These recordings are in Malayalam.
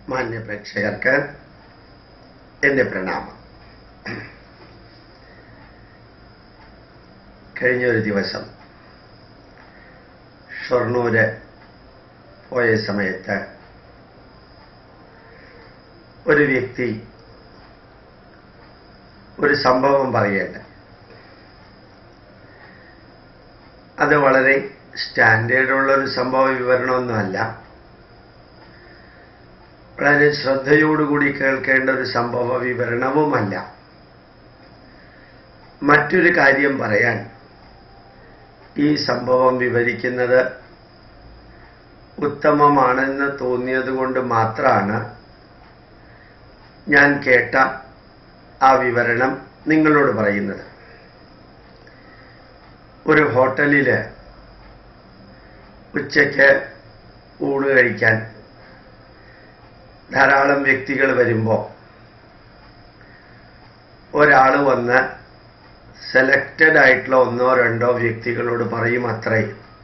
മാന്യ പ്രേക്ഷകർക്ക് എൻ്റെ പ്രണാമം കഴിഞ്ഞ ഒരു ദിവസം ഷൊർണൂര് പോയ സമയത്ത് ഒരു വ്യക്തി ഒരു സംഭവം പറയേണ്ട അത് വളരെ സ്റ്റാൻഡേർഡുള്ള ഒരു സംഭവ വിവരണമൊന്നുമല്ല വളരെ ശ്രദ്ധയോടുകൂടി കേൾക്കേണ്ട ഒരു സംഭവ വിവരണവുമല്ല മറ്റൊരു കാര്യം പറയാൻ ഈ സംഭവം വിവരിക്കുന്നത് ഉത്തമമാണെന്ന് തോന്നിയതുകൊണ്ട് മാത്രമാണ് ഞാൻ കേട്ട ആ വിവരണം നിങ്ങളോട് പറയുന്നത് ഒരു ഹോട്ടലിൽ ഉച്ചയ്ക്ക് ഊണ് കഴിക്കാൻ ധാരാളം വ്യക്തികൾ വരുമ്പോൾ ഒരാൾ വന്ന് സെലക്റ്റഡ് ആയിട്ടുള്ള ഒന്നോ രണ്ടോ വ്യക്തികളോട് പറയും അത്രേ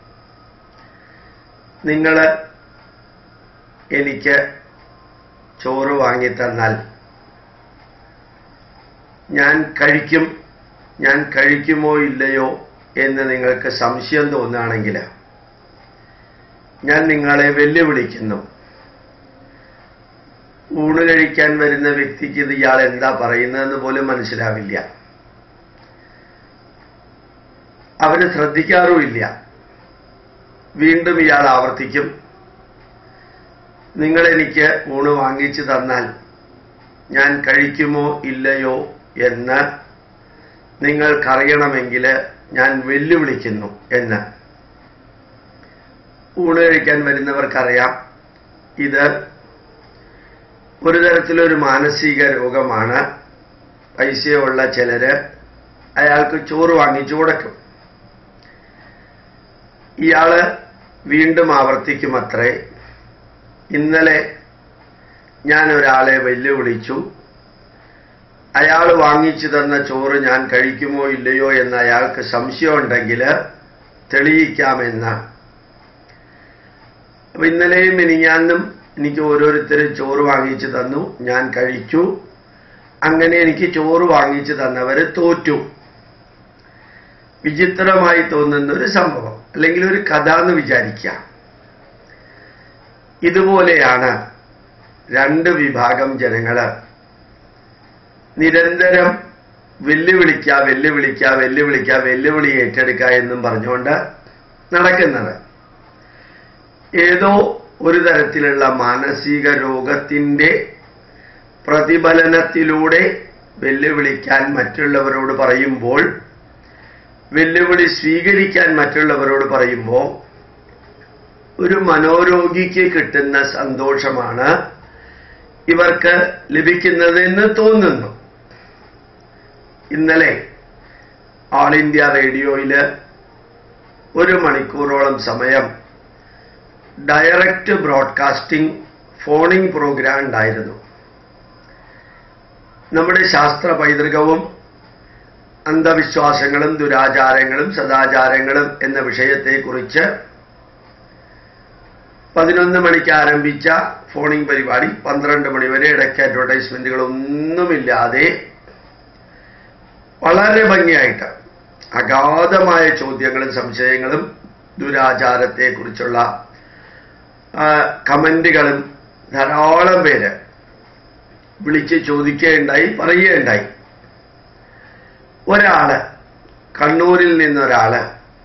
നിങ്ങൾ എനിക്ക് ചോറ് വാങ്ങിത്തന്നാൽ ഞാൻ കഴിക്കും ഞാൻ കഴിക്കുമോ ഇല്ലയോ എന്ന് നിങ്ങൾക്ക് സംശയം തോന്നുകയാണെങ്കിൽ ഞാൻ നിങ്ങളെ വെല്ലുവിളിക്കുന്നു ഊണ് കഴിക്കാൻ വരുന്ന വ്യക്തിക്ക് ഇത് ഇയാൾ എന്താ പറയുന്നതെന്ന് പോലും മനസ്സിലാവില്ല അവര് ശ്രദ്ധിക്കാറുമില്ല വീണ്ടും ഇയാൾ ആവർത്തിക്കും നിങ്ങൾ എനിക്ക് ഊണ് വാങ്ങിച്ചു തന്നാൽ ഞാൻ കഴിക്കുമോ ഇല്ലയോ എന്ന് നിങ്ങൾക്കറിയണമെങ്കിൽ ഞാൻ വെല്ലുവിളിക്കുന്നു എന്ന് ഊണ് കഴിക്കാൻ വരുന്നവർക്കറിയാം ഇത് ഒരു തരത്തിലൊരു മാനസിക രോഗമാണ് പൈസയുള്ള ചിലര് അയാൾക്ക് ചോറ് വാങ്ങിച്ചു കൊടുക്കും ഇയാള് വീണ്ടും ആവർത്തിക്കുമത്രേ ഇന്നലെ ഞാൻ ഒരാളെ വെല്ലുവിളിച്ചു അയാൾ വാങ്ങിച്ചു തന്ന ചോറ് ഞാൻ കഴിക്കുമോ ഇല്ലയോ എന്ന് അയാൾക്ക് സംശയമുണ്ടെങ്കിൽ തെളിയിക്കാമെന്ന് അപ്പൊ ഇന്നലെയും മിനിഞ്ഞാന്നും എനിക്ക് ഓരോരുത്തരും ചോറ് വാങ്ങിച്ചു തന്നു ഞാൻ കഴിച്ചു അങ്ങനെ എനിക്ക് ചോറ് വാങ്ങിച്ചു തന്നവര് തോറ്റു വിചിത്രമായി തോന്നുന്ന ഒരു സംഭവം അല്ലെങ്കിൽ ഒരു കഥ എന്ന് വിചാരിക്കാം ഇതുപോലെയാണ് രണ്ട് വിഭാഗം ജനങ്ങള് നിരന്തരം വെല്ലുവിളിക്ക വെല്ലുവിളിക്ക വെല്ലുവിളിക്ക വെല്ലുവിളി ഏറ്റെടുക്കുക എന്നും പറഞ്ഞുകൊണ്ട് നടക്കുന്നത് ഏതോ ഒരു തരത്തിലുള്ള മാനസിക രോഗത്തിന്റെ പ്രതിഫലനത്തിലൂടെ വെല്ലുവിളിക്കാൻ മറ്റുള്ളവരോട് പറയുമ്പോൾ വെല്ലുവിളി സ്വീകരിക്കാൻ മറ്റുള്ളവരോട് പറയുമ്പോൾ ഒരു മനോരോഗിക്ക് കിട്ടുന്ന സന്തോഷമാണ് ഇവർക്ക് ലഭിക്കുന്നതെന്ന് തോന്നുന്നു ഇന്നലെ ഓൾ ഇന്ത്യ റേഡിയോയില് ഒരു മണിക്കൂറോളം സമയം ഡയറക്റ്റ് ബ്രോഡ്കാസ്റ്റിംഗ് ഫോണിംഗ് പ്രോഗ്രാം ഉണ്ടായിരുന്നു നമ്മുടെ ശാസ്ത്ര പൈതൃകവും അന്ധവിശ്വാസങ്ങളും ദുരാചാരങ്ങളും സദാചാരങ്ങളും എന്ന വിഷയത്തെക്കുറിച്ച് പതിനൊന്ന് മണിക്ക് ആരംഭിച്ച ഫോണിംഗ് പരിപാടി പന്ത്രണ്ട് മണി വരെ ഇടയ്ക്ക് അഡ്വർടൈസ്മെന്റുകളൊന്നുമില്ലാതെ വളരെ ഭംഗിയായിട്ട് അഗാധമായ ചോദ്യങ്ങളും സംശയങ്ങളും ദുരാചാരത്തെക്കുറിച്ചുള്ള കമന്റുകളും ധാരാളം പേര് വിളിച്ച് ചോദിക്കുകയുണ്ടായി പറയുകയുണ്ടായി ഒരാള് കണ്ണൂരിൽ നിന്നൊരാള്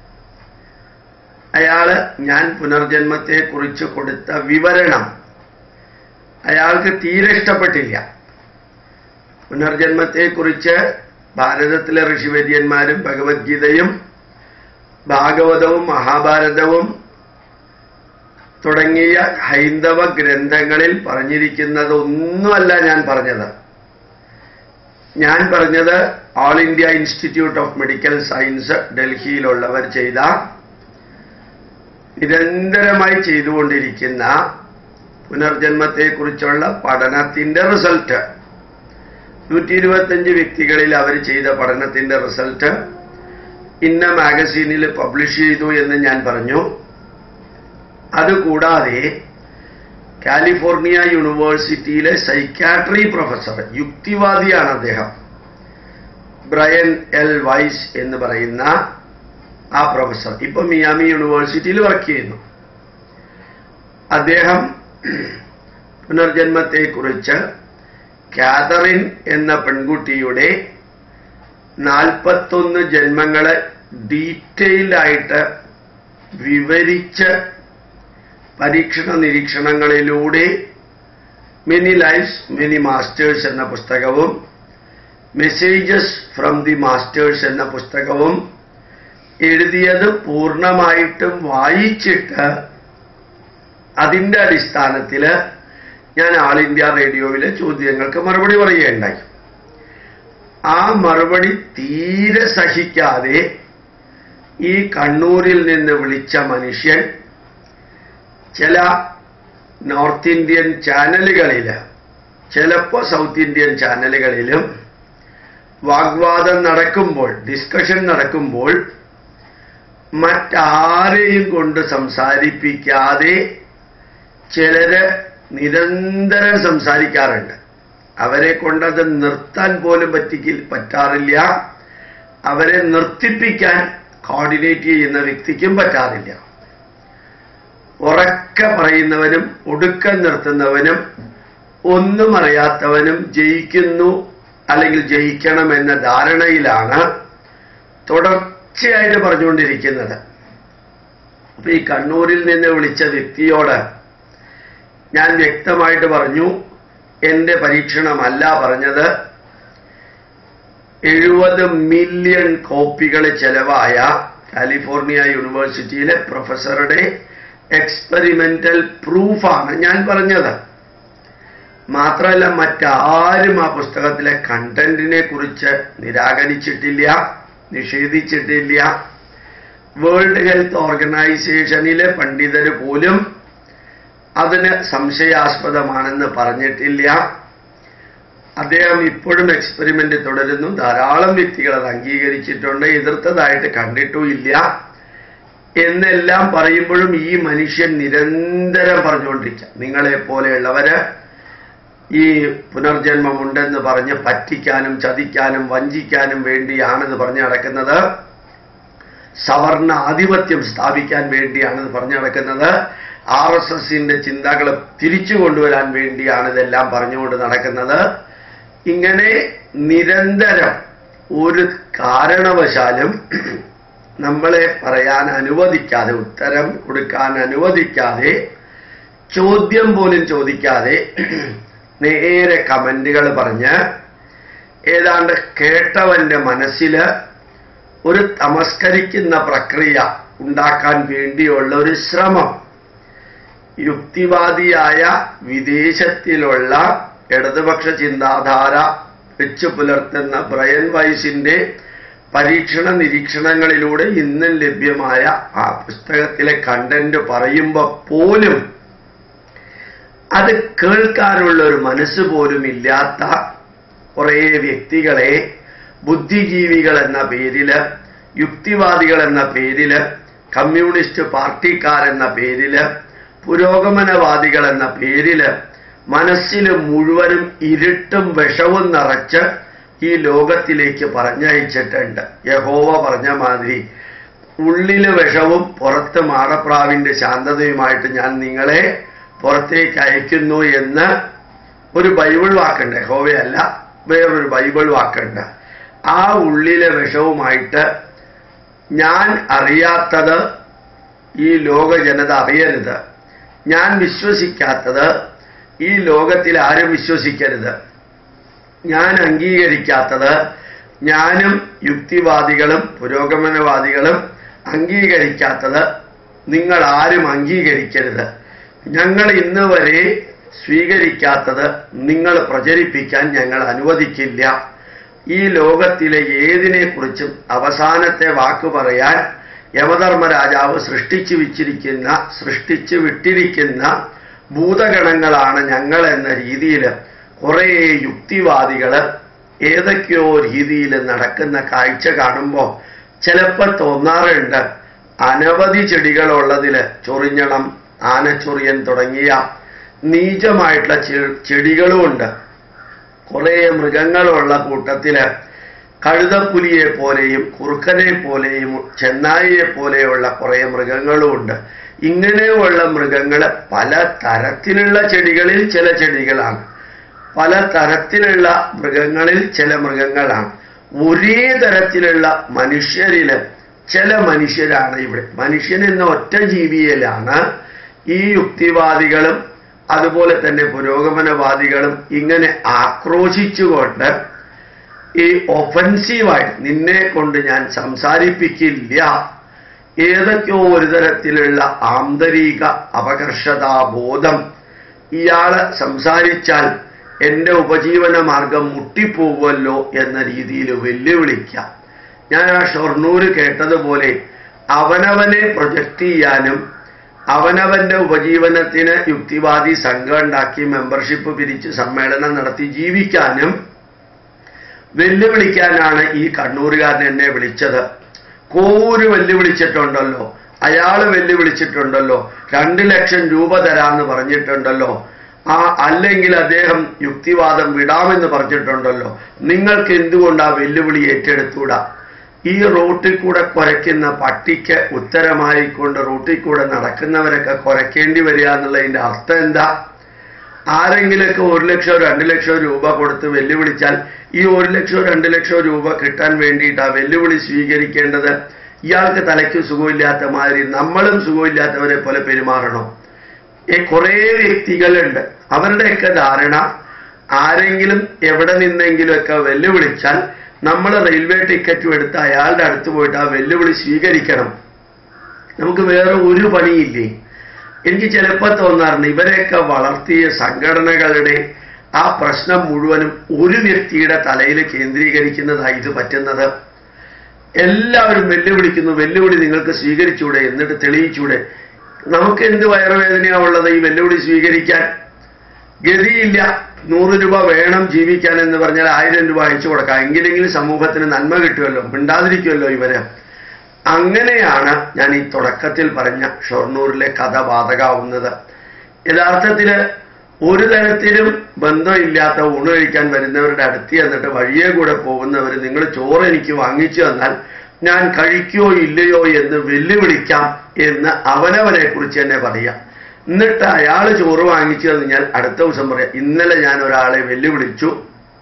അയാള് ഞാൻ പുനർജന്മത്തെക്കുറിച്ച് കൊടുത്ത വിവരണം അയാൾക്ക് തീരെ ഇഷ്ടപ്പെട്ടില്ല പുനർജന്മത്തെക്കുറിച്ച് ഭാരതത്തിലെ ഋഷിവര്യന്മാരും ഭഗവത്ഗീതയും ഭാഗവതവും മഹാഭാരതവും തുടങ്ങിയ ഹൈന്ദവ ഗ്രന്ഥങ്ങളിൽ പറഞ്ഞിരിക്കുന്നത് ഒന്നുമല്ല ഞാൻ പറഞ്ഞത് ഞാൻ പറഞ്ഞത് all India institute of medical science ഡൽഹിയിലുള്ളവർ ചെയ്ത നിരന്തരമായി ചെയ്തുകൊണ്ടിരിക്കുന്ന പുനർജന്മത്തെക്കുറിച്ചുള്ള പഠനത്തിന്റെ റിസൾട്ട് നൂറ്റി ഇരുപത്തഞ്ച് വ്യക്തികളിൽ അവർ ചെയ്ത പഠനത്തിന്റെ റിസൾട്ട് ഇന്ന മാഗസീനിൽ പബ്ലിഷ് ചെയ്തു എന്ന് ഞാൻ പറഞ്ഞു അതുകൂടാതെ കാലിഫോർണിയ യൂണിവേഴ്സിറ്റിയിലെ സൈക്കാട്രി പ്രൊഫസർ യുക്തിവാദിയാണ് അദ്ദേഹം ബ്രയൻ എൽ വൈസ് എന്ന് പറയുന്ന ആ പ്രൊഫസർ ഇപ്പൊ മിയാമി യൂണിവേഴ്സിറ്റിയിൽ വർക്ക് ചെയ്യുന്നു അദ്ദേഹം പുനർജന്മത്തെക്കുറിച്ച് കാതറിൻ എന്ന പെൺകുട്ടിയുടെ നാൽപ്പത്തൊന്ന് ജന്മങ്ങളെ ഡീറ്റെയിൽഡ് ആയിട്ട് വിവരിച്ച് പരീക്ഷണ നിരീക്ഷണങ്ങളിലൂടെ മെനി ലൈഫ്സ് മെനി മാസ്റ്റേഴ്സ് എന്ന പുസ്തകവും മെസ്സേജസ് ഫ്രം ദി മാസ്റ്റേഴ്സ് എന്ന പുസ്തകവും എഴുതിയത് പൂർണ്ണമായിട്ടും വായിച്ചിട്ട് അതിൻ്റെ അടിസ്ഥാനത്തിൽ ഞാൻ ആൾ ഇന്ത്യ റേഡിയോയിലെ ചോദ്യങ്ങൾക്ക് മറുപടി പറയുകയുണ്ടായി ആ മറുപടി തീരെ സഹിക്കാതെ ഈ കണ്ണൂരിൽ നിന്ന് വിളിച്ച മനുഷ്യൻ ചില നോർത്ത് ഇന്ത്യൻ ചാനലുകളിൽ ചിലപ്പോൾ സൗത്ത് ഇന്ത്യൻ ചാനലുകളിലും വാഗ്വാദം നടക്കുമ്പോൾ ഡിസ്കഷൻ നടക്കുമ്പോൾ മറ്റാരെയും കൊണ്ട് സംസാരിപ്പിക്കാതെ ചിലര് നിരന്തരം സംസാരിക്കാറുണ്ട് അവരെ കൊണ്ടത് നിർത്താൻ പോലും പറ്റിക്കിൽ പറ്റാറില്ല അവരെ നിർത്തിപ്പിക്കാൻ കോർഡിനേറ്റ് ചെയ്യുന്ന വ്യക്തിക്കും പറ്റാറില്ല ഉറക്കെ പറയുന്നവനും ഒടുക്കം നിർത്തുന്നവനും ഒന്നും അറിയാത്തവനും ജയിക്കുന്നു അല്ലെങ്കിൽ ജയിക്കണമെന്ന ധാരണയിലാണ് തുടർച്ചയായിട്ട് പറഞ്ഞുകൊണ്ടിരിക്കുന്നത് അപ്പൊ ഈ കണ്ണൂരിൽ നിന്ന് വിളിച്ച വ്യക്തിയോട് ഞാൻ വ്യക്തമായിട്ട് പറഞ്ഞു എന്റെ പരീക്ഷണമല്ല പറഞ്ഞത് എഴുപത് മില്യൺ കോപ്പികൾ ചെലവായ കാലിഫോർണിയ യൂണിവേഴ്സിറ്റിയിലെ പ്രൊഫസറുടെ എക്സ്പെരിമെന്റൽ പ്രൂഫാണ് ഞാൻ പറഞ്ഞത് മാത്രമല്ല മറ്റാരും ആ പുസ്തകത്തിലെ കണ്ടന്റിനെ കുറിച്ച് നിരാകരിച്ചിട്ടില്ല നിഷേധിച്ചിട്ടില്ല വേൾഡ് ഹെൽത്ത് ഓർഗനൈസേഷനിലെ പണ്ഡിതർ പോലും അതിന് സംശയാസ്പദമാണെന്ന് പറഞ്ഞിട്ടില്ല അദ്ദേഹം ഇപ്പോഴും എക്സ്പെരിമെന്റ് തുടരുന്നു ധാരാളം വ്യക്തികൾ അത് അംഗീകരിച്ചിട്ടുണ്ട് എതിർത്തതായിട്ട് കണ്ടിട്ടുമില്ല എന്നെല്ലാം പറയുമ്പോഴും ഈ മനുഷ്യൻ നിരന്തരം പറഞ്ഞുകൊണ്ടിരിക്കുക നിങ്ങളെ പോലെയുള്ളവര് ഈ പുനർജന്മമുണ്ടെന്ന് പറഞ്ഞ് പറ്റിക്കാനും ചതിക്കാനും വഞ്ചിക്കാനും വേണ്ടിയാണിത് പറഞ്ഞു നടക്കുന്നത് സവർണ ആധിപത്യം സ്ഥാപിക്കാൻ വേണ്ടിയാണിത് പറഞ്ഞു നടക്കുന്നത് ആർ എസ് എസിന്റെ ചിന്തകൾ തിരിച്ചു കൊണ്ടുവരാൻ വേണ്ടിയാണ് ഇതെല്ലാം പറഞ്ഞുകൊണ്ട് നടക്കുന്നത് ഇങ്ങനെ നിരന്തരം ഒരു കാരണവശാലും നമ്മളെ പറയാൻ അനുവദിക്കാതെ ഉത്തരം കൊടുക്കാൻ അനുവദിക്കാതെ ചോദ്യം പോലും ചോദിക്കാതെ നേരെ കമന്റുകൾ പറഞ്ഞ് ഏതാണ്ട് കേട്ടവന്റെ മനസ്സിൽ ഒരു തമസ്കരിക്കുന്ന പ്രക്രിയ ഉണ്ടാക്കാൻ വേണ്ടിയുള്ള ഒരു ശ്രമം യുക്തിവാദിയായ വിദേശത്തിലുള്ള ഇടതുപക്ഷ ചിന്താധാര വെച്ചു പുലർത്തുന്ന ബ്രയൻ വൈസിന്റെ പരീക്ഷണ നിരീക്ഷണങ്ങളിലൂടെ ഇന്നും ലഭ്യമായ ആ പുസ്തകത്തിലെ കണ്ടന്റ് പറയുമ്പോൾ പോലും അത് കേൾക്കാനുള്ള ഒരു മനസ്സ് പോലും ഇല്ലാത്ത കുറേ വ്യക്തികളെ ബുദ്ധിജീവികൾ എന്ന പേരില് യുക്തിവാദികൾ എന്ന പേരില് കമ്മ്യൂണിസ്റ്റ് പാർട്ടിക്കാരെന്ന പേരില് പുരോഗമനവാദികൾ എന്ന പേരില് മനസ്സിൽ മുഴുവനും ഇരുട്ടും വിഷവും നിറച്ച് ഈ ലോകത്തിലേക്ക് പറഞ്ഞയച്ചിട്ടുണ്ട് യഹോവ പറഞ്ഞ മാതിരി ഉള്ളില് വിഷവും പുറത്ത് മാടപ്രാവിന്റെ ശാന്തതയുമായിട്ട് ഞാൻ നിങ്ങളെ പുറത്തേക്ക് അയക്കുന്നു എന്ന് ഒരു ബൈബിൾ വാക്കുണ്ട് യഹോവയല്ല വേറൊരു ബൈബിൾ വാക്കുണ്ട് ആ ഉള്ളിലെ വിഷവുമായിട്ട് ഞാൻ അറിയാത്തത് ഈ ലോക ജനത അറിയരുത് ഞാൻ വിശ്വസിക്കാത്തത് ഈ ലോകത്തിൽ ആരും വിശ്വസിക്കരുത് ഞാൻ അംഗീകരിക്കാത്തത് ഞാനും യുക്തിവാദികളും പുരോഗമനവാദികളും അംഗീകരിക്കാത്തത് നിങ്ങൾ ആരും അംഗീകരിക്കരുത് ഞങ്ങൾ ഇന്ന് വരെ സ്വീകരിക്കാത്തത് നിങ്ങൾ പ്രചരിപ്പിക്കാൻ ഞങ്ങൾ അനുവദിക്കില്ല ഈ ലോകത്തിലെ ഏതിനെക്കുറിച്ചും അവസാനത്തെ വാക്ക് പറയാൻ യമധർമ്മ രാജാവ് സൃഷ്ടിച്ചു വിച്ചിരിക്കുന്ന സൃഷ്ടിച്ചു വിട്ടിരിക്കുന്ന ഭൂതഗണങ്ങളാണ് ഞങ്ങൾ എന്ന രീതിയിൽ കുറേ യുക്തിവാദികൾ ഏതൊക്കെയോ രീതിയിൽ നടക്കുന്ന കാഴ്ച കാണുമ്പോൾ ചിലപ്പോൾ തോന്നാറുണ്ട് അനവധി ചെടികളുള്ളതിൽ ചൊറിഞ്ഞണം ആനച്ചൊറിയൻ തുടങ്ങിയ നീചമായിട്ടുള്ള ചെ- ചെടികളുമുണ്ട് കുറേ മൃഗങ്ങളുള്ള കൂട്ടത്തില് കഴുതപ്പുലിയെ പോലെയും കുറുക്കനെ പോലെയും ചെന്നായിയെ പോലെയുള്ള കുറേ മൃഗങ്ങളുമുണ്ട് ഇങ്ങനെയുള്ള മൃഗങ്ങൾ പല തരത്തിലുള്ള ചെടികളിൽ ചില ചെടികളാണ് പല തരത്തിലുള്ള മൃഗങ്ങളിൽ ചില മൃഗങ്ങളാണ് ഒരേ തരത്തിലുള്ള മനുഷ്യരില് ചില മനുഷ്യരാണ് ഇവിടെ മനുഷ്യൻ എന്ന ഒറ്റ ജീവിയിലാണ് ഈ യുക്തിവാദികളും അതുപോലെ തന്നെ പുരോഗമനവാദികളും ഇങ്ങനെ ആക്രോശിച്ചുകൊണ്ട് ഈ ഒഫൻസീവായിട്ട് നിന്നെ കൊണ്ട് ഞാൻ സംസാരിപ്പിക്കില്ല ഏതൊക്കെയോ ഒരു തരത്തിലുള്ള ആന്തരിക അപകർഷതാബോധം ഇയാള് സംസാരിച്ചാൽ എൻ്റെ ഉപജീവന മാർഗം മുട്ടിപ്പോകുമല്ലോ എന്ന രീതിയിൽ വെല്ലുവിളിക്കാം ഞാൻ ആ ഷൊർണൂര് കേട്ടതുപോലെ അവനവനെ പ്രൊജക്റ്റ് ചെയ്യാനും അവനവന്റെ ഉപജീവനത്തിന് യുക്തിവാദി സംഘം ഉണ്ടാക്കി മെമ്പർഷിപ്പ് പിരിച്ച് സമ്മേളനം നടത്തി ജീവിക്കാനും വെല്ലുവിളിക്കാനാണ് ഈ കണ്ണൂരുകാരൻ എന്നെ വിളിച്ചത് കോര് വെല്ലുവിളിച്ചിട്ടുണ്ടല്ലോ അയാൾ വെല്ലുവിളിച്ചിട്ടുണ്ടല്ലോ രണ്ട് ലക്ഷം രൂപ തരാമെന്ന് പറഞ്ഞിട്ടുണ്ടല്ലോ ആ അല്ലെങ്കിൽ അദ്ദേഹം യുക്തിവാദം വിടാമെന്ന് പറഞ്ഞിട്ടുണ്ടല്ലോ നിങ്ങൾക്ക് എന്തുകൊണ്ട് ആ വെല്ലുവിളി ഏറ്റെടുത്തൂടാ ഈ റൂട്ടിൽ കൂടെ കുരയ്ക്കുന്ന പട്ടിക്ക് ഉത്തരമായിക്കൊണ്ട് റൂട്ടിൽ കൂടെ നടക്കുന്നവരൊക്കെ കുരയ്ക്കേണ്ടി വരിക എന്നുള്ളതിന്റെ അർത്ഥം എന്താ ആരെങ്കിലൊക്കെ ഒരു ലക്ഷോ രണ്ട് ലക്ഷോ രൂപ കൊടുത്ത് വെല്ലുവിളിച്ചാൽ ഈ ഒരു ലക്ഷോ രണ്ട് ലക്ഷോ രൂപ കിട്ടാൻ വേണ്ടിയിട്ട് ആ വെല്ലുവിളി സ്വീകരിക്കേണ്ടത് ഇയാൾക്ക് തലയ്ക്ക് സുഖമില്ലാത്ത മാതിരി നമ്മളും സുഖമില്ലാത്തവരെ പോലെ പെരുമാറണം ഈ കുറേ വ്യക്തികളുണ്ട് അവരുടെയൊക്കെ ധാരണ ആരെങ്കിലും എവിടെ നിന്നെങ്കിലുമൊക്കെ വെല്ലുവിളിച്ചാൽ നമ്മൾ റെയിൽവേ ടിക്കറ്റും എടുത്ത് അയാളുടെ അടുത്ത് പോയിട്ട് ആ വെല്ലുവിളി സ്വീകരിക്കണം നമുക്ക് വേറെ ഒരു പണിയില്ലേ എനിക്ക് ചിലപ്പോൾ തോന്നാറുണ്ട് ഇവരെയൊക്കെ വളർത്തിയ സംഘടനകളുടെ ആ പ്രശ്നം മുഴുവനും ഒരു വ്യക്തിയുടെ തലയിൽ കേന്ദ്രീകരിക്കുന്നതായി ഇത് പറ്റുന്നത് എല്ലാവരും വെല്ലുവിളിക്കുന്നു വെല്ലുവിളി നിങ്ങൾക്ക് സ്വീകരിച്ചൂടെ എന്നിട്ട് തെളിയിച്ചൂടെ നമുക്ക് എന്ത് വയറുവേദനയാ ഉള്ളത് ഈ വെല്ലുവിളി സ്വീകരിക്കാൻ ഗതിയില്ല നൂറ് രൂപ വേണം ജീവിക്കാൻ എന്ന് പറഞ്ഞാൽ ആയിരം രൂപ അയച്ചു കൊടുക്കാം എങ്കിലെങ്കിലും സമൂഹത്തിന് നന്മ കിട്ടുമല്ലോ മിണ്ടാതിരിക്കുമല്ലോ ഇവര് അങ്ങനെയാണ് ഞാൻ ഈ തുടക്കത്തിൽ പറഞ്ഞ ഷൊർണൂരിലെ കഥ ബാധകാവുന്നത് യഥാർത്ഥത്തില് ഒരു തരത്തിലും ബന്ധമില്ലാത്ത ഊണ് കഴിക്കാൻ വരുന്നവരുടെ അടുത്ത് എന്നിട്ട് വഴിയെ കൂടെ പോകുന്നവർ നിങ്ങൾ ചോറ് എനിക്ക് വാങ്ങിച്ചു തന്നാൽ ഞാൻ കഴിക്കുകയോ ഇല്ലയോ എന്ന് വെല്ലുവിളിക്കാം എന്ന് അവനവനെ കുറിച്ച് തന്നെ പറയാം എന്നിട്ട് അയാൾ ചോറ് വാങ്ങിച്ചു തന്നാൽ അടുത്ത ദിവസം പറയാം ഇന്നലെ ഞാൻ ഒരാളെ വെല്ലുവിളിച്ചു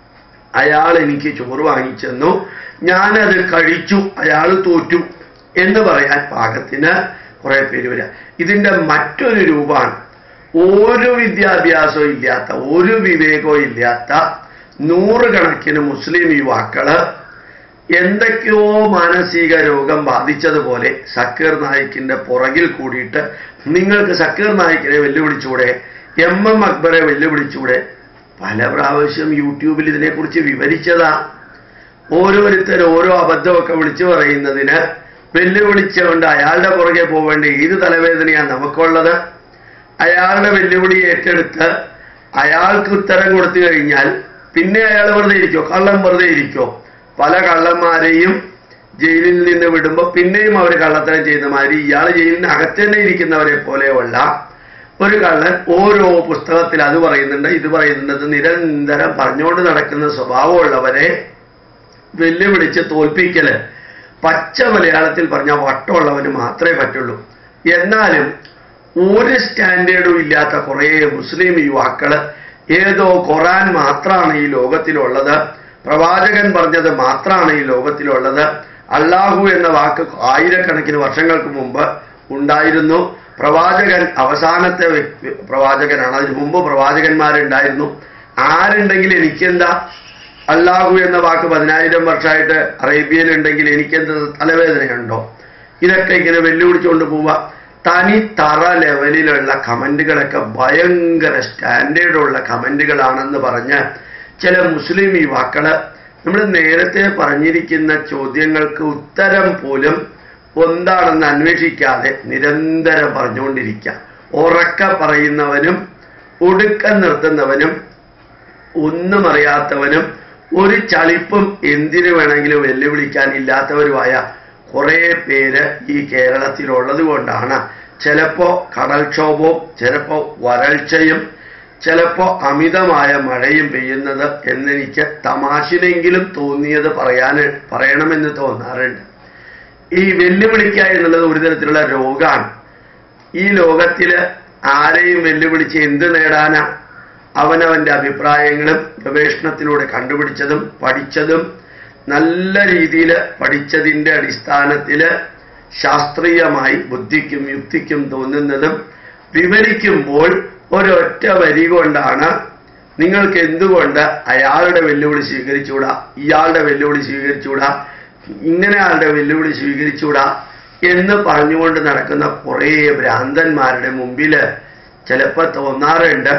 അയാൾ എനിക്ക് ചോറ് വാങ്ങിച്ചു തന്നു ഞാനത് കഴിച്ചു അയാൾ തോറ്റു എന്ന് പറയാൻ പാകത്തിന് കുറെ പേര് വരിക ഇതിന്റെ മറ്റൊരു രൂപമാണ് ഒരു വിദ്യാഭ്യാസവും ഇല്ലാത്ത ഒരു വിവേകവും ഇല്ലാത്ത നൂറുകണക്കിന് മുസ്ലിം യുവാക്കള് എന്തൊക്കെയോ മാനസിക രോഗം ബാധിച്ചതുപോലെ സക്കീർ നായിക്കിന്റെ പുറകിൽ കൂടിയിട്ട് നിങ്ങൾക്ക് സക്കീർ നായിക്കിനെ വെല്ലുവിളിച്ചൂടെ എം എം അക്ബറെ വെല്ലുവിളിച്ചൂടെ പല പ്രാവശ്യം യൂട്യൂബിൽ ഇതിനെക്കുറിച്ച് വിവരിച്ചതാ ഓരോരുത്തർ ഓരോ അബദ്ധമൊക്കെ വിളിച്ചു പറയുന്നതിന് വെല്ലുവിളിച്ചുകൊണ്ട് അയാളുടെ പുറകെ പോവേണ്ട ഏത് തലവേദനയാണ് നമുക്കുള്ളത് അയാളുടെ വെല്ലുവിളി ഏറ്റെടുത്ത് അയാൾക്ക് ഉത്തരം കൊടുത്തു കഴിഞ്ഞാൽ പിന്നെ അയാൾ വെറുതെ ഇരിക്കോ കള്ളം വെറുതെ ഇരിക്കോ പല കള്ളന്മാരെയും ജയിലിൽ നിന്ന് വിടുമ്പോൾ പിന്നെയും അവർ കള്ളത്തരം ചെയ്യുന്ന മാതിരി ഇയാൾ ജയിലിന് അകത്ത് തന്നെ ഇരിക്കുന്നവരെ പോലെയുള്ള ഒരു കള്ളൻ ഓരോ പുസ്തകത്തിൽ അത് പറയുന്നുണ്ട് ഇത് പറയുന്നുണ്ട് നിരന്തരം പറഞ്ഞുകൊണ്ട് നടക്കുന്ന സ്വഭാവമുള്ളവരെ വെല്ലുവിളിച്ച് തോൽപ്പിക്കല് പച്ച മലയാളത്തിൽ പറഞ്ഞ വട്ടമുള്ളവന് മാത്രമേ പറ്റുള്ളൂ എന്നാലും ഒരു സ്റ്റാൻഡേർഡും ഇല്ലാത്ത കുറേ മുസ്ലിം യുവാക്കള് ഏതോ ഖുറാൻ മാത്രമാണ് ഈ ലോകത്തിലുള്ളത് പ്രവാചകൻ പറഞ്ഞത് മാത്രമാണ് ഈ ലോകത്തിലുള്ളത് അള്ളാഹു എന്ന വാക്ക് ആയിരക്കണക്കിന് വർഷങ്ങൾക്ക് മുമ്പ് ഉണ്ടായിരുന്നു പ്രവാചകൻ അവസാനത്തെ വ്യക്തി പ്രവാചകനാണ് അതിന് മുമ്പ് പ്രവാചകന്മാരുണ്ടായിരുന്നു ആരുണ്ടെങ്കിൽ എനിക്കെന്താ അള്ളാഹു എന്ന വാക്ക് പതിനായിരം വർഷമായിട്ട് അറേബ്യയിൽ ഉണ്ടെങ്കിൽ എനിക്കെന്ത് തലവേദനയുണ്ടോ ഇതൊക്കെ ഇങ്ങനെ വെല്ലുവിളിച്ചുകൊണ്ട് പോവുക തനി തറ ലെവലിലുള്ള കമന്റുകളൊക്കെ ഭയങ്കര സ്റ്റാൻഡേർഡുള്ള കമന്റുകളാണെന്ന് പറഞ്ഞ് ചില മുസ്ലിം യുവാക്കള് നമ്മൾ നേരത്തെ പറഞ്ഞിരിക്കുന്ന ചോദ്യങ്ങൾക്ക് ഉത്തരം പോലും എന്താണെന്ന് അന്വേഷിക്കാതെ നിരന്തരം പറഞ്ഞുകൊണ്ടിരിക്കുക ഉറക്ക പറയുന്നവനും ഒടുക്കം നിർത്തുന്നവനും ഒന്നും അറിയാത്തവനും ഒരു ചളിപ്പും എന്തിനു വേണമെങ്കിലും വെല്ലുവിളിക്കാൻ ഇല്ലാത്തവരുമായ കുറേ പേര് ഈ കേരളത്തിലുള്ളത് കൊണ്ടാണ് ചിലപ്പോ കടൽക്ഷോഭവും ചിലപ്പോ വരൾച്ചയും ചിലപ്പോ അമിതമായ മഴയും പെയ്യുന്നത് എന്നെനിക്ക് തമാശിനെങ്കിലും തോന്നിയത് പറയാൻ പറയണമെന്ന് തോന്നാറുണ്ട് ഈ വെല്ലുവിളിക്കുക എന്നുള്ളത് ഒരു തരത്തിലുള്ള രോഗമാണ് ഈ ലോകത്തില് ആരെയും വെല്ലുവിളിച്ച് എന്ത് നേടാനാ അവനവന്റെ അഭിപ്രായങ്ങളും ഗവേഷണത്തിലൂടെ കണ്ടുപിടിച്ചതും പഠിച്ചതും നല്ല രീതിയിൽ പഠിച്ചതിന്റെ അടിസ്ഥാനത്തില് ശാസ്ത്രീയമായി ബുദ്ധിക്കും യുക്തിക്കും തോന്നുന്നതും വിവരിക്കുമ്പോൾ ഒരൊറ്റ വരി കൊണ്ടാണ് നിങ്ങൾക്ക് എന്തുകൊണ്ട് അയാളുടെ വെല്ലുവിളി സ്വീകരിച്ചുകൂടാ ഇയാളുടെ വെല്ലുവിളി സ്വീകരിച്ചുകൂടാ ഇങ്ങനെ ആളുടെ വെല്ലുവിളി സ്വീകരിച്ചുകൂടാ എന്ന് പറഞ്ഞുകൊണ്ട് നടക്കുന്ന കുറേ ഭ്രാന്തന്മാരുടെ മുമ്പില് ചിലപ്പോൾ തോന്നാറുണ്ട്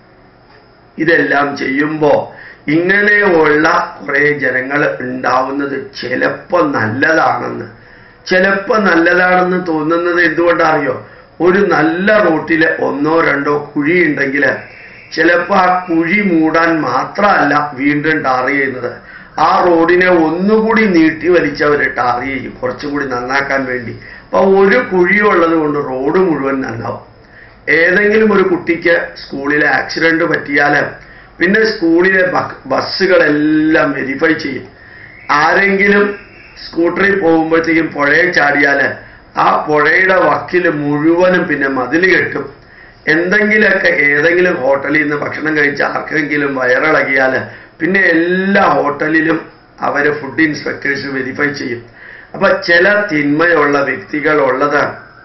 ഇതെല്ലാം ചെയ്യുമ്പോ ഇങ്ങനെയുള്ള കുറെ ജനങ്ങൾ ഉണ്ടാവുന്നത് ചിലപ്പോ നല്ലതാണെന്ന് ചിലപ്പോ നല്ലതാണെന്ന് തോന്നുന്നത് എന്തുകൊണ്ടറിയോ ഒരു നല്ല റൂട്ടില് ഒന്നോ രണ്ടോ കുഴി ഉണ്ടെങ്കിൽ ചിലപ്പോ ആ കുഴി മൂടാൻ മാത്രമല്ല വീണ്ടും ടാർ ചെയ്യുന്നത് ആ റോഡിനെ ഒന്നുകൂടി നീട്ടി വലിച്ചവർ ടാർ ചെയ്യും കുറച്ചും കൂടി നന്നാക്കാൻ വേണ്ടി അപ്പൊ ഒരു കുഴിയുള്ളത് കൊണ്ട് റോഡ് മുഴുവൻ നന്നാവും ഏതെങ്കിലും ഒരു കുട്ടിക്ക് സ്കൂളിലെ ആക്സിഡന്റ് പറ്റിയാൽ പിന്നെ സ്കൂളിലെ ബ- ബസ്സുകളെല്ലാം വെരിഫൈ ചെയ്യും ആരെങ്കിലും സ്കൂട്ടറിൽ പോകുമ്പോഴത്തേക്കും പുഴയിൽ ചാടിയാൽ ആ പുഴയുടെ വക്കിൽ മുഴുവനും പിന്നെ മതിൽ കെട്ടും എന്തെങ്കിലുമൊക്കെ ഏതെങ്കിലും ഹോട്ടലിൽ നിന്ന് ഭക്ഷണം കഴിച്ച് ആർക്കെങ്കിലും വയറിളകിയാൽ പിന്നെ എല്ലാ ഹോട്ടലിലും അവരെ ഫുഡ് ഇൻസ്പെക്ടേഴ്സ് വെരിഫൈ ചെയ്യും അപ്പൊ ചില തിന്മയുള്ള വ്യക്തികളുള്ളത്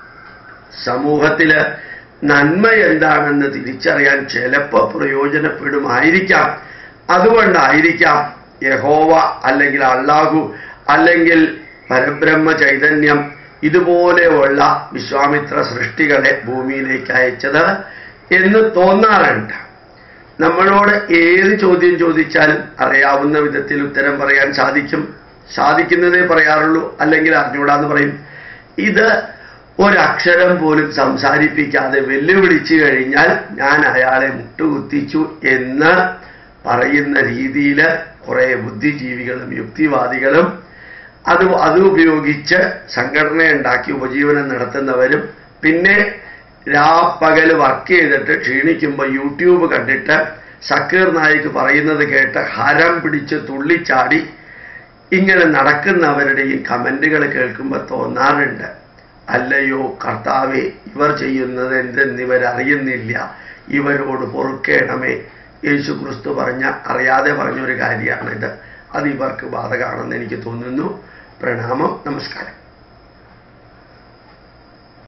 സമൂഹത്തില് നന്മ എന്താണെന്ന് തിരിച്ചറിയാൻ ചിലപ്പോൾ പ്രയോജനപ്പെടുമായിരിക്കാം അതുകൊണ്ടായിരിക്കാം യഹോവ അല്ലെങ്കിൽ അള്ളാഹു അല്ലെങ്കിൽ പരബ്രഹ്മ ചൈതന്യം ഇതുപോലെയുള്ള വിശ്വാമിത്ര സൃഷ്ടികളെ ഭൂമിയിലേക്ക് അയച്ചത് എന്ന് തോന്നാറുണ്ട് നമ്മളോട് ഏത് ചോദ്യം ചോദിച്ചാലും അറിയാവുന്ന വിധത്തിൽ ഉത്തരം പറയാൻ സാധിക്കും സാധിക്കുന്നതേ പറയാറുള്ളൂ അല്ലെങ്കിൽ അറിഞ്ഞൂടാന്ന് പറയും ഇത് ഒരക്ഷരം പോലും സംസാരിപ്പിക്കാതെ വെല്ലുവിളിച്ചു കഴിഞ്ഞാൽ ഞാൻ അയാളെ മുട്ടുകുത്തിച്ചു എന്ന് പറയുന്ന രീതിയിൽ കുറെ ബുദ്ധിജീവികളും യുക്തിവാദികളും അത് അത് ഉപയോഗിച്ച് സംഘടന ഉണ്ടാക്കി ഉപജീവനം നടത്തുന്നവരും പിന്നെ രാപ്പകൽ വർക്ക് ചെയ്തിട്ട് ക്ഷീണിക്കുമ്പോൾ യൂട്യൂബ് കണ്ടിട്ട് സക്കീർ നായിക് പറയുന്നത് കേട്ട് ഹരം പിടിച്ച് തുള്ളിച്ചാടി ഇങ്ങനെ നടക്കുന്നവരുടെയും കമന്റുകൾ കേൾക്കുമ്പോൾ തോന്നാറുണ്ട് അല്ലയോ കർത്താവെ ഇവർ ചെയ്യുന്നത് എന്തെന്നിവരറിയുന്നില്ല ഇവരോട് പൊറുക്കേണമേ യേശു ക്രിസ്തു പറഞ്ഞ അറിയാതെ പറഞ്ഞൊരു കാര്യമാണിത് അത് ഇവർക്ക് ബാധകമാണെന്ന് എനിക്ക് തോന്നുന്നു പ്രണാമം നമസ്കാരം